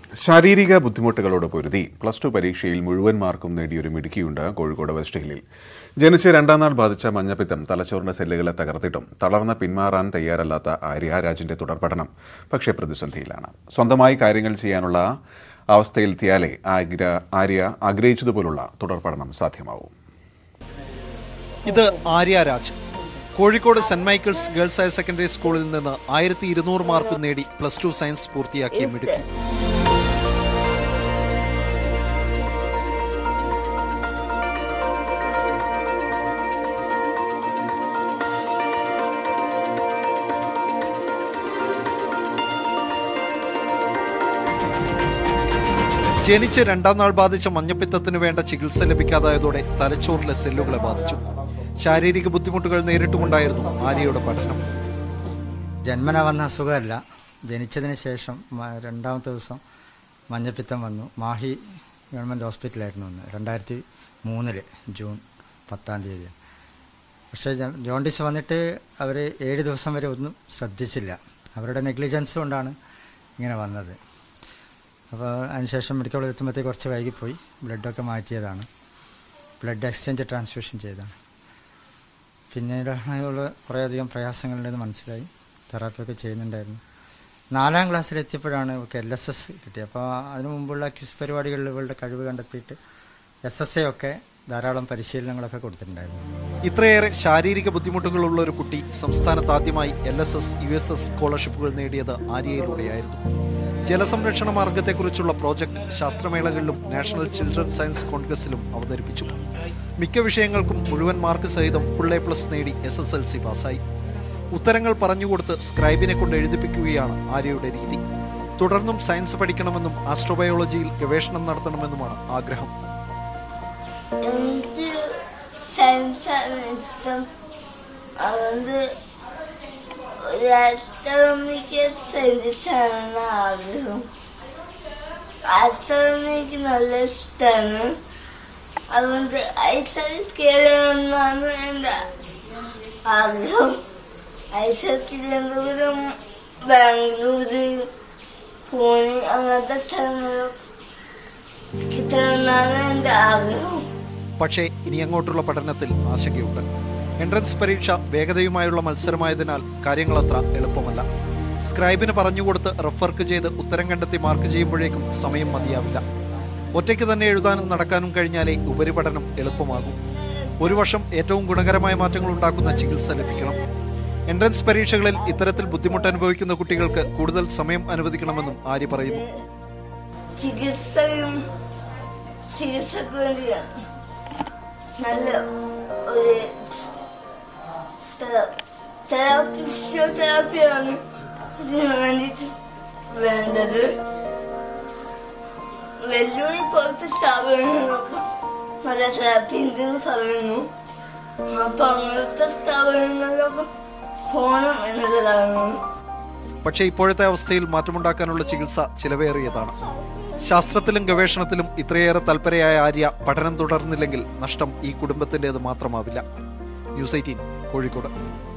ശാരീരിക ബുദ്ധിമുട്ടുകളോട് പൊരുതി plus two പരീക്ഷയിൽ മുഴുവൻ മാർക്കും നേടിയൊരു മിടുക്കിയുണ്ട് കോഴിക്കോട് വെസ്റ്റ് ഹില്ലിൽ ജനിച്ച് രണ്ടാം നാൾ ബാധിച്ച മഞ്ഞപ്പിത്തം തലച്ചോറിന്റെ സെല്ലുകളെ തകർത്തിട്ടും തളർന്ന് പിന്മാറാൻ തയ്യാറല്ലാത്ത ആര്യ രാജിന്റെ തുടർ പഠനം പക്ഷേ പ്രതിസന്ധിയിലാണ് സ്വന്തമായി കാര്യങ്ങൾ ചെയ്യാനുള്ള അവസ്ഥയിലെത്തിയാലേ ആഗ്ര ആര്യ ആഗ്രഹിച്ചതുപോലുള്ള തുടർ പഠനം സാധ്യമാവും ഇത് Arya Raj Kozhikode saint Michael's girls higher secondary സ്കൂളിൽ നിന്ന് ആയിരത്തി ഇരുന്നൂറ് മാർക്ക് നേടി പ്ലസ് ടു സയൻസ് പൂർത്തിയാക്കിയ മിടുക്കി ജനിച്ച് രണ്ടാം നാൾ ബാധിച്ച മഞ്ഞപ്പിത്തത്തിന് വേണ്ട ചികിത്സ ലഭിക്കാതായതോടെ തലച്ചോറിലെ സെല്ലുകളെ ബാധിച്ചു ശാരീരിക ബുദ്ധിമുട്ടുകൾ നേരിട്ടുകൊണ്ടായിരുന്നു ആര്യയുടെ പഠനം ജന്മന വന്ന അസുഖമല്ല ജനിച്ചതിന് ശേഷം മ- രണ്ടാമത്തെ ദിവസം മഞ്ഞപ്പിത്തം വന്നു മാഹി ഗവൺമെൻറ് ഹോസ്പിറ്റലായിരുന്നു വന്നത് രണ്ടായിരത്തി മൂന്നില് ജൂൺ പത്താം തീയതി പക്ഷേ ജ- ജോണ്ടിസ് വന്നിട്ട് അവർ ഏഴ് ദിവസം വരെ ഒന്നും ശ്രദ്ധിച്ചില്ല അവരുടെ നെഗ്ലിജൻസ് കൊണ്ടാണ് ഇങ്ങനെ വന്നത് അപ്പോൾ അതിനുശേഷം മെഡിക്കൽ കോളേജ് എത്തുമ്പോഴത്തേക്ക് കുറച്ച് വൈകിപ്പോയി ബ്ലഡൊക്കെ മാറ്റിയതാണ് ബ്ലഡ് എക്സ്ചേഞ്ച് ട്രാൻസ്ഫ്യൂഷൻ ചെയ്തതാണ് പിന്നീടാണ് കുറേയധികം പ്രയാസങ്ങളുണ്ടെന്ന് മനസ്സിലായി തെറാപ്പിയൊക്കെ ചെയ്യുന്നുണ്ടായിരുന്നു നാലാം ക്ലാസ്സിലെത്തിയപ്പോഴാണ് ഇവൾക്ക് എൽ എസ് എസ് കിട്ടിയത് അപ്പോൾ അതിനു മുമ്പുള്ള ക്യൂസ് പരിപാടികളിൽ ഇവളുടെ കഴിവ് കണ്ടെത്തിയിട്ട് എസ് എസ് എ ഒക്കെ ധാരാളം പരിശീലനങ്ങളൊക്കെ കൊടുത്തിട്ടുണ്ടായിരുന്നു ഇത്രയേറെ ശാരീരിക ബുദ്ധിമുട്ടുകളുള്ള ഒരു കുട്ടി സംസ്ഥാനത്ത് ആദ്യമായി L S S U S S സ്കോളർഷിപ്പുകൾ നേടിയത് ആര്യയിലൂടെയായിരുന്നു ജലസംരക്ഷണ മാർഗത്തെക്കുറിച്ചുള്ള പ്രോജക്ട് ശാസ്ത്രമേളകളിലും നാഷണൽ ചിൽഡ്രൻ സയൻസ് കോൺഗ്രസിലും അവതരിപ്പിച്ചു മിക്ക വിഷയങ്ങൾക്കും മുഴുവൻ മാർക്ക് സഹിതം ഫുൾ എ പ്ലസ് നേടി എസ് എസ് എൽ സി പാസ്സായി ഉത്തരങ്ങൾ പറഞ്ഞുകൊടുത്ത് സ്ക്രൈബിനെ കൊണ്ട് എഴുതിപ്പിക്കുകയാണ് ആര്യയുടെ രീതി തുടർന്നും സയൻസ് പഠിക്കണമെന്നും ആസ്ട്രോബയോളജിയിൽ ഗവേഷണം നടത്തണമെന്നുമാണ് ആഗ്രഹം എനിക്ക് സയൻസാണ് ഇഷ്ടം അതുകൊണ്ട് ഒരു ആസ്ട്രോണമിക്കൽ സയൻറ്റിസ്റ്റാണെന്ന് ആഗ്രഹം ആസ്ട്രോണമിക്ക് നല്ല ഇഷ്ടമാണ് അതുകൊണ്ട് ഐസറിൽ കയറണമെന്നാണ് എൻ്റെ ആഗ്രഹം ഐസർ തിരുവനന്തപുരം ബാംഗ്ലൂര് പൂനെ അങ്ങനത്തെ സ്ഥലങ്ങളിൽ കിട്ടണമെന്നാണ് എൻ്റെ ആഗ്രഹം പക്ഷേ ഇനി അങ്ങോട്ടുള്ള പഠനത്തിൽ ആശങ്കയുണ്ട് എൻട്രൻസ് പരീക്ഷ വേഗതയുമായുള്ള മത്സരമായതിനാൽ കാര്യങ്ങളത്ര എളുപ്പമല്ല സ്ക്രൈബിന് പറഞ്ഞുകൊടുത്ത് റഫർക്ക് ചെയ്ത് ഉത്തരം കണ്ടെത്തി മാർക്ക് ചെയ്യുമ്പോഴേക്കും സമയം മതിയാവില്ല ഒറ്റയ്ക്ക് തന്നെ എഴുതാനും നടക്കാനും കഴിഞ്ഞാലേ ഉപരിപഠനം എളുപ്പമാകൂ ഒരു വർഷം ഏറ്റവും ഗുണകരമായ മാറ്റങ്ങൾ ഉണ്ടാക്കുന്ന ചികിത്സ ലഭിക്കണം എൻട്രൻസ് പരീക്ഷകളിൽ ഇത്തരത്തിൽ ബുദ്ധിമുട്ട് അനുഭവിക്കുന്ന കുട്ടികൾക്ക് കൂടുതൽ സമയം അനുവദിക്കണമെന്നും ആര്യ പറയുന്നു ചികിത്സയും ചികിത്സക്ക് വേണ്ടിയാണ് നല്ല ഒരു തെറാപ്പി ഫിസിയോതെറാപ്പിയാണ് ഇതിന് വേണ്ടിയിട്ട് വേണ്ടത് വെല്ലുവിളി പോലത്തെ സ്ഥാപനങ്ങളൊക്കെ നല്ല തെറാപ്പി ഉണ്ടെന്ന് പറയുന്നു അപ്പൊ അങ്ങനത്തെ സ്ഥാപനങ്ങളിലൊക്കെ പോകണം എന്നുള്ളതാണ് പക്ഷേ ഇപ്പോഴത്തെ അവസ്ഥയിൽ മാറ്റമുണ്ടാക്കാനുള്ള ചികിത്സ ചിലവേറിയതാണ് ശാസ്ത്രത്തിലും ഗവേഷണത്തിലും ഇത്രയേറെ തൽപരയായ ആര്യ പഠനം തുടർന്നില്ലെങ്കിൽ നഷ്ടം ഈ കുടുംബത്തിൻ്റെത് മാത്രമാവില്ല ന്യൂസ് എയ്റ്റീൻ കോഴിക്കോട്